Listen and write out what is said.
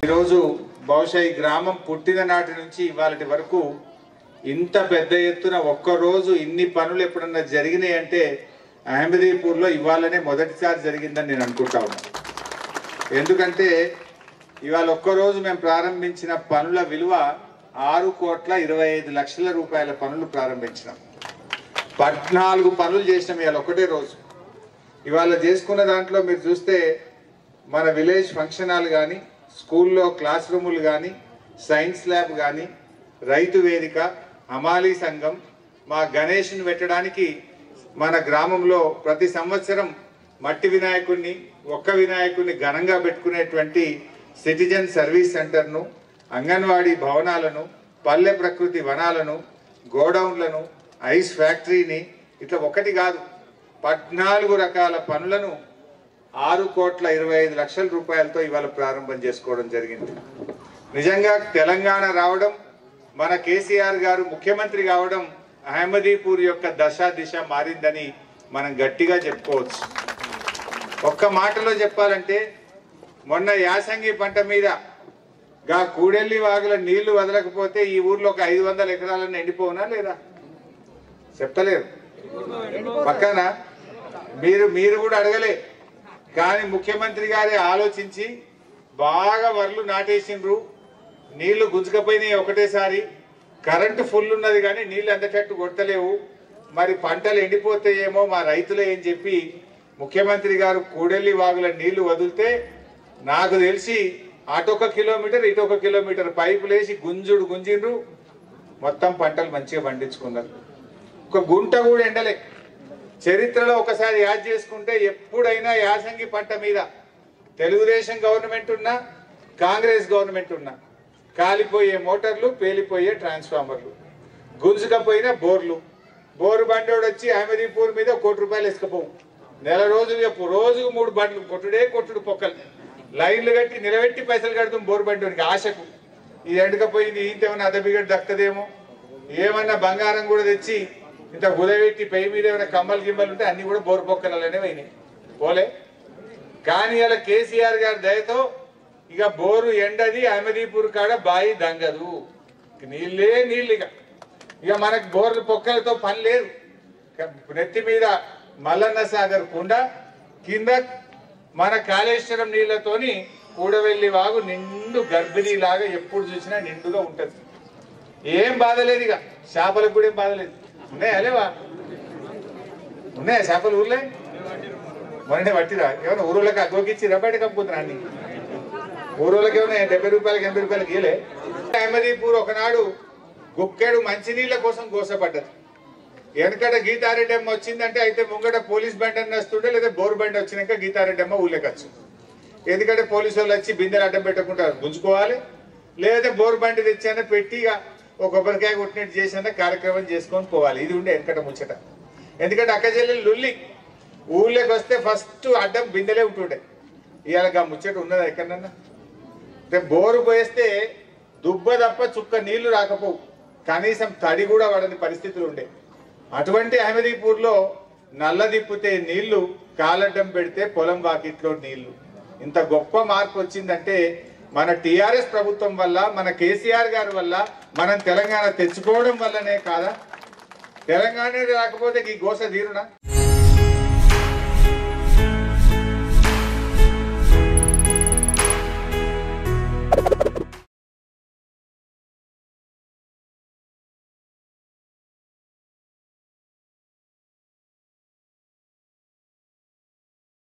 ఈరోజు బహుశా ఈ గ్రామం పుట్టిన నాటి నుంచి ఇవాళటి వరకు ఇంత పెద్ద ఎత్తున ఒక్కరోజు ఇన్ని పనులు ఎప్పుడన్నా జరిగినాయి అంటే అహ్మదీపూర్లో ఇవాళనే మొదటిసారి జరిగిందని నేను అనుకుంటా ఉన్నాను ఎందుకంటే ఇవాళ ఒక్కరోజు మేము ప్రారంభించిన పనుల విలువ ఆరు కోట్ల ఇరవై ఐదు లక్షల రూపాయల పనులు ప్రారంభించినాం పద్నాలుగు పనులు చేసినాం ఇవాళ ఒకటే రోజు ఇవాళ చేసుకున్న దాంట్లో మీరు చూస్తే మన విలేజ్ ఫంక్షన్ హాల్ కానీ స్కూల్లో క్లాస్ రూములు కానీ సైన్స్ ల్యాబ్ కానీ రైతు వేదిక హమాలీ సంఘం మా గణేష్ని పెట్టడానికి మన గ్రామంలో ప్రతి సంవత్సరం మట్టి వినాయకుడిని ఒక్క వినాయకుడిని ఘనంగా పెట్టుకునేటువంటి సిటిజన్ సర్వీస్ సెంటర్ను అంగన్వాడీ భవనాలను పల్లె ప్రకృతి వనాలను గోడౌన్లను ఐస్ ఫ్యాక్టరీని ఇట్లా ఒకటి కాదు పద్నాలుగు రకాల పనులను ఆరు కోట్ల ఇరవై ఐదు లక్షల రూపాయలతో ఇవాళ ప్రారంభం చేసుకోవడం జరిగింది నిజంగా తెలంగాణ రావడం మన కేసీఆర్ గారు ముఖ్యమంత్రి కావడం అహ్మదీపూర్ యొక్క దశ దిశ మారిందని మనం గట్టిగా చెప్పుకోవచ్చు ఒక్క మాటలో చెప్పాలంటే మొన్న యాసంగి పంట మీద గా కూడెల్లి వాగుల నీళ్లు వదలకపోతే ఈ ఊర్లో ఒక ఐదు వందల ఎకరాలను ఎండిపోవునా లేదా చెప్తలేరు పక్కన మీరు మీరు కూడా అడగలే కానీ ముఖ్యమంత్రి గారే ఆలోచించి బాగా వరలు నాటేసిండ్రు నీళ్లు గుంజుకపోయినాయి ఒకటేసారి కరెంటు ఫుల్ ఉన్నది కానీ నీళ్లు అందేటట్టు కొట్టలేవు మరి పంటలు ఎండిపోతాయేమో మా రైతులే అని చెప్పి ముఖ్యమంత్రి గారు కూడెల్లి వాగుల నీళ్లు వదిలితే నాకు తెలిసి అటొక కిలోమీటర్ ఇటొక కిలోమీటర్ పైపులు వేసి గుంజుడు గుంజిండ్రు మొత్తం పంటలు మంచిగా పండించుకున్నారు ఒక గుంట కూడా ఎండలే చరిత్రలో ఒకసారి యాద్ చేసుకుంటే ఎప్పుడైనా యాసంగి పంట మీద తెలుగుదేశం గవర్నమెంట్ ఉన్నా కాంగ్రెస్ గవర్నమెంట్ ఉన్నా కాలిపోయే మోటార్లు పేలిపోయే ట్రాన్స్ఫార్మర్లు గుంజుకపోయిన బోర్లు బోరు బండోడు వచ్చి అహ్మదీపూర్ మీద కోటి రూపాయలు వేసుకపోవు నెల రోజులు చెప్పు రోజుకు మూడు బండ్లు కొట్టుడే కొట్టుడు పొక్కలు లైన్లు కట్టి నిలబెట్టి పైసలు కడుతాం బోరు బండోడికి ఆశకు ఇది ఎండకపోయింది ఇంతేమన్నా అదబిగడ్ దక్కదేమో ఏమన్నా బంగారం కూడా తెచ్చి ఇంత గుదవెట్టి పై మీద ఏమైనా కమ్మలు గిమ్మలు ఉంటే అన్ని కూడా బోరు పొక్కలనే పోయినాయి పోలే కానీ ఇలా కేసీఆర్ గారి దయతో ఇక బోరు ఎండది అహ్మదీపూర్ కాడ బాయి దంగదు ఇక నీళ్ళే నీళ్ళు ఇక ఇక మనకు బోర్లు పొక్కలతో పని లేదు ఇక నెత్తి మీద మల్లన్న సాగర్ కుండ కింద మన కాళేశ్వరం నీళ్లతోని కూడవెల్లి వాగు నిండు గర్భిణీలాగా ఎప్పుడు చూసినా నిండుగా ఉంటది ఏం బాధ లేదు ఇక చేపలకు కూడా ఏం బాధ లేదు ఉన్నాయా లేవా ఉన్నాయా చేపలు ఊర్లే మొన్నే పట్టిరా ఏమైనా ఊరులకు అగ్గోకిచ్చి బయట కప్పుకుంటున్నా అన్ని ఊరోళ్ళకి ఏమైనా డెబ్బై రూపాయలకి ఎనభై రూపాయలకి ఇయలే అహ్మదీపూర్ ఒకనాడు గుక్కెడు మంచినీళ్ళ కోసం గోసపడ్డది వెనకట గీతారెడ్డి అమ్మ వచ్చిందంటే అయితే ముంగట పోలీస్ బండి అని వస్తుండే లేదా బోర్ బండి వచ్చినాక గీతారెడ్డి అమ్మ ఊళ్ళకి వచ్చు ఎందుకంటే పోలీసు వాళ్ళు వచ్చి బిందెలు అడ్డం పెట్టకుండా గుంజుకోవాలి లేదా బోర్ బండి తెచ్చాన పెట్టి ఇక ఒక కొబ్బరికాయ కొట్టినట్టు చేసిన కార్యక్రమం చేసుకొని పోవాలి ఇది ఉండే వెనకట ముచ్చట ఎందుకంటే అక్క చెల్లెలు లుల్లి ఊళ్ళోకి వస్తే ఫస్ట్ అడ్డం బిందెలే ఉంటుండే ఇవాళ గా ముచ్చట ఉన్నదా ఎక్కడన్నా అంటే బోరు పోయేస్తే దుబ్బ తప్ప చుక్క నీళ్లు రాకపోవు కనీసం తడి కూడా పడని పరిస్థితులు ఉండే అటువంటి అహ్మదీపూర్లో నల్ల దిప్పితే నీళ్లు కాలడ్డం పెడితే పొలం వాకిట్లో నీళ్లు ఇంత గొప్ప మార్పు వచ్చిందంటే మన టిఆర్ఎస్ ప్రభుత్వం వల్ల మన కేసీఆర్ గారి వల్ల మనం తెలంగాణ తెచ్చుకోవడం వల్లనే కాదా తెలంగాణ రాకపోతే ఈ గోస తీరునా